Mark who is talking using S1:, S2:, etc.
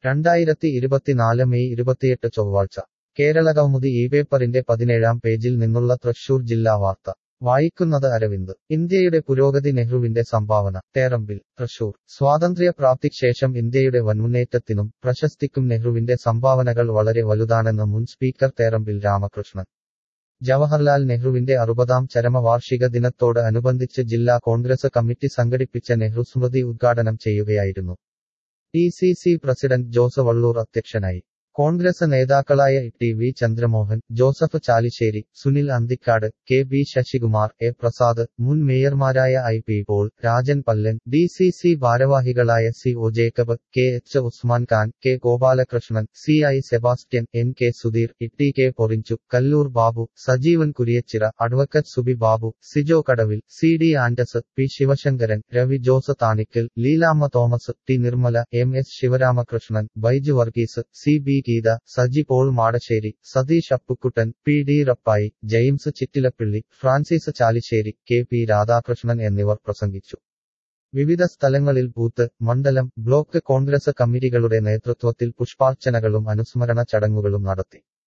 S1: രണ്ടായിരത്തി ഇരുപത്തിനാല് മെയ് ഇരുപത്തിയെട്ട് ചൊവ്വാഴ്ച കേരള കൗമുദി ഈ പേപ്പറിന്റെ പതിനേഴാം പേജിൽ നിന്നുള്ള തൃശൂർ ജില്ലാ വാർത്ത വായിക്കുന്നത് അരവിന്ദ് ഇന്ത്യയുടെ പുരോഗതി നെഹ്റുവിന്റെ സംഭാവന തേറമ്പിൽ തൃശൂർ സ്വാതന്ത്ര്യ പ്രാപ്തിക്ക് ശേഷം ഇന്ത്യയുടെ വൻമുന്നേറ്റത്തിനും പ്രശസ്തിക്കും നെഹ്റുവിന്റെ സംഭാവനകൾ വളരെ വലുതാണെന്ന് മുൻ സ്പീക്കർ തേറമ്പിൽ രാമകൃഷ്ണൻ ജവഹർലാൽ നെഹ്റുവിന്റെ അറുപതാം ചരമവാർഷിക ദിനത്തോട് അനുബന്ധിച്ച് ജില്ലാ കോൺഗ്രസ് കമ്മിറ്റി സംഘടിപ്പിച്ച നെഹ്റു സ്മൃതി ഉദ്ഘാടനം ചെയ്യുകയായിരുന്നു D C C president Jose Vallur അധ്യക്ഷനായി കോൺഗ്രസ് നേതാക്കളായ T V Chandramohan Joseph Chalissery Sunil Anthikad K B Sasikumar A Prasad മുൻ മേയർമാരായ I P Paul Rajan Pallan D C C ഭാരവാഹികളായ C O Jacob K H Usman Khan K Gopalakrishnan C I Sebastian M K Sudheer Itty K Porinju Kallur Babu Sajeevan Kuriachira advocate Subi Babu Sijo Kadavil C D ആൻഡസ് P Sivasankaran Ravi Jose താണിക്കൽ Leelamma Thomas T Nirmala M S Sivaramakrishnan Baiju Varghese C B Geetha Saji Paul Madassery Satheesh Appukuttan P D Rappai James Chittilappilly Francis Chalissery K P Radhakrishnan എന്നിവർ പ്രസംഗിച്ചു വിവിധ സ്ഥലങ്ങളിൽ booth മണ്ഡലം block Congress കമ്മിറ്റികളുടെ നേതൃത്വത്തിൽ പുഷ്പാർച്ചനകളും അനുസ്മരണ ചടങ്ങുകളും നടത്തി